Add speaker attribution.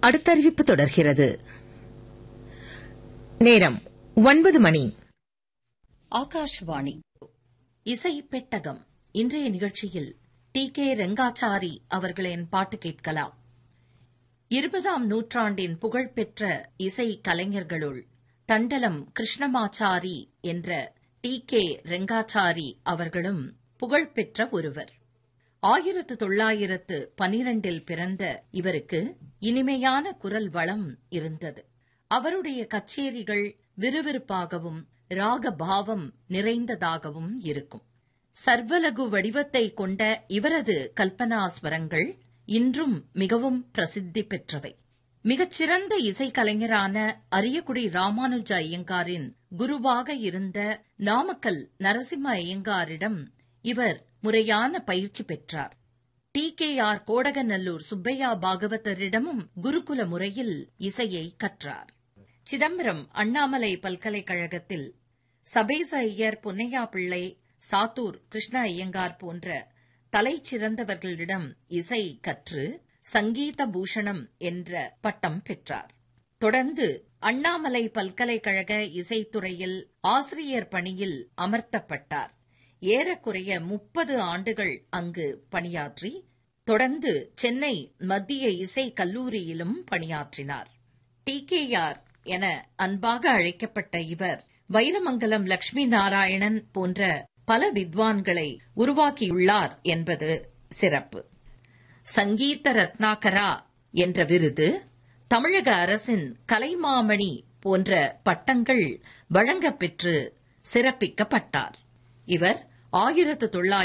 Speaker 1: அடுத்த அறிவிப்பு தொடர்கிறது நேரம் ஒன்பது மணி
Speaker 2: ஆகாஷ்வாணி இசை பெட்டகம் இன்றைய நிகழ்ச்சியில் டி கே ரெங்காச்சாரி அவர்களின் பாட்டு கேட்கலாம் இருபதாம் நூற்றாண்டின் புகழ்பெற்ற இசை கலைஞர்களுள் தண்டலம் கிருஷ்ணமாச்சாரி என்ற டி கே ரெங்காச்சாரி அவர்களும் புகழ்பெற்ற ஒருவர் ஆயிரத்து தொள்ளாயிரத்து பனிரெண்டில் பிறந்த இவருக்கு இனிமையான குரல் வளம் இருந்தது அவருடைய கச்சேரிகள் விறுவிறுப்பாகவும் ராகபாவம் நிறைந்ததாகவும் இருக்கும் சர்வலகு வடிவத்தை கொண்ட இவரது கல்பனாஸ்வரங்கள் இன்றும் மிகவும் பிரசித்தி பெற்றவை மிகச்சிறந்த இசைக்கலைஞரான அரியக்குடி ராமானுஜ ஐயங்காரின் குருவாக இருந்த நாமக்கல் நரசிம்ம ஐயங்காரிடம் இவர் முறையான பயிற்சி பெற்றார் T K R Kodaganallur Subbaiah பாகவதரிடமும் குருகுல முறையில் இசையை கற்றார் சிதம்பரம் அண்ணாமலை பல்கலைக்கழகத்தில் சபேச ஐயர் பொன்னையா பிள்ளை சாத்தூர் கிருஷ்ண ஐயங்கார் போன்ற தலைச்சிறந்தவர்களிடம் இசை கற்று சங்கீத பூஷணம் என்ற பட்டம் பெற்றார் தொடர்ந்து அண்ணாமலை பல்கலைக்கழக இசைத்துறையில் ஆசிரியர் பணியில் அமர்த்தப்பட்டார் ஏறக்குறைய முப்பது ஆண்டுகள் அங்கு பணியாற்றி தொடர்ந்து சென்னை மத்திய இசை கல்லூரியிலும் பணியாற்றினார் டி கே ஆர் என அன்பாக அழைக்கப்பட்ட இவர் வைரமங்கலம் லட்சுமி நாராயணன் போன்ற பல வித்வான்களை உருவாக்கியுள்ளார் என்பது சிறப்பு சங்கீத ரத்னாகரா என்ற விருது தமிழக அரசின் கலைமாமணி போன்ற பட்டங்கள் வழங்கப்பெற்று சிறப்பிக்கப்பட்டார் இவர் ஆயிரத்து தொள்ளாயிரத்து